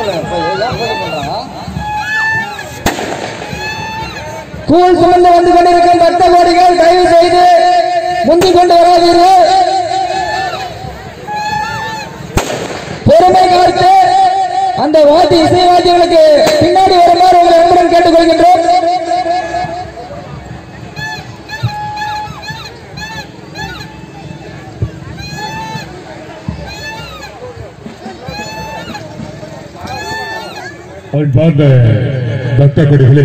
கூழ் சுமந்து வந்து கொண்டிருக்கும் பக்த கோடிகள் தயவு செய்து முந்திக் கொண்டு வராதீர்கள் பொறுமை காத்து அந்த வாத்தி இசை வாத்தியங்களுக்கு பின்னாடி வருமாறு உங்களை அன்புடன் கேட்டுக்கொள்கின்றோம் அன்பார்ந்த பக்த கொடிகளே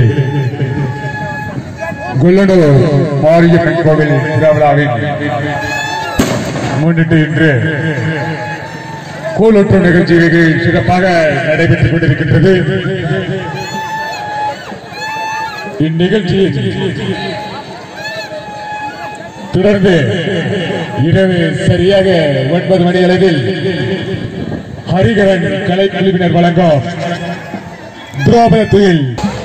குள்ளனூர் மாரியம்மன் கோவில் திருவிழாவின் முன்னிட்டு இன்று கூலொற்று நிகழ்ச்சி வெகு சிறப்பாக நடைபெற்றுக் கொண்டிருக்கின்றது இந்நிகழ்ச்சியில் தொடர்ந்து இரவு சரியாக ஒன்பது மணி அளவில் ஹரிகரன் கலை குழுவினர் வழங்கும் திராவிட துயில்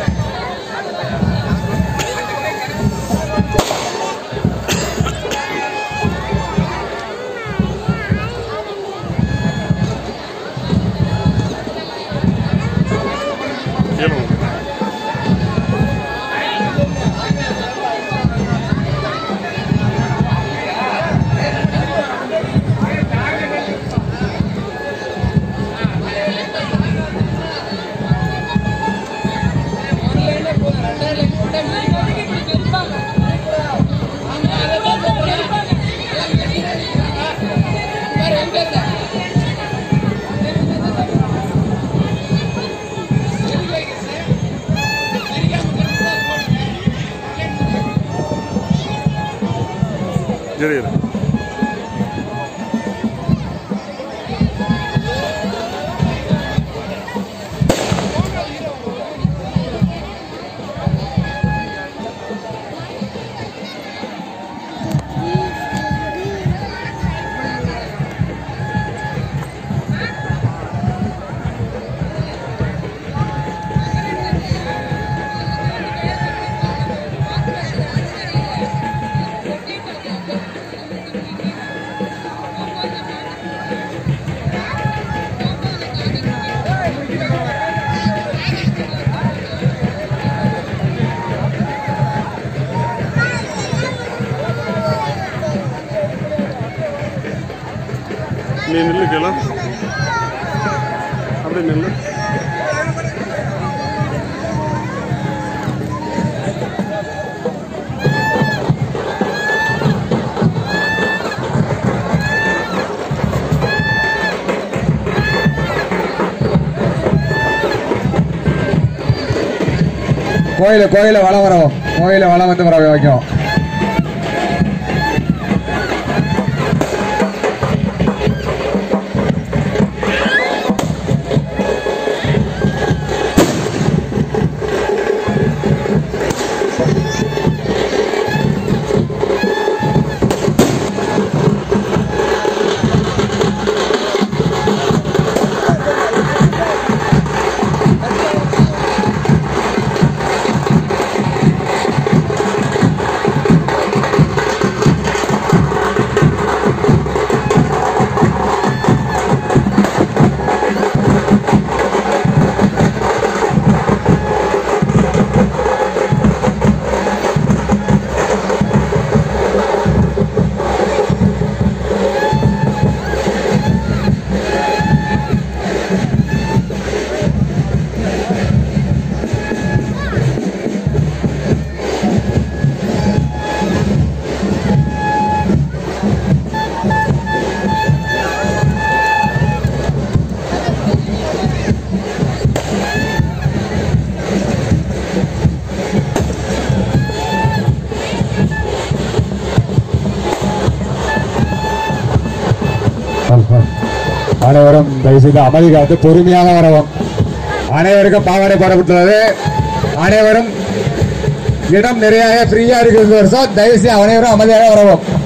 சரி இரு. நீ நில்லு கேளா அப்படியே நில்லு கோயில கோயில வளம் வரும் கோயில வளம் வந்து வர வைக்கும் அனைவரும் தயவுசெய்து அமைதி காத்து பொறுமையாக வரவும் அனைவருக்கும் பாவாடை போடப்பட்டுள்ளது அனைவரும் இடம் நிறைய ஃப்ரீயா இருக்கிறது வருஷம் தயவுசெய்து அனைவரும் அமைதியாக வரவும்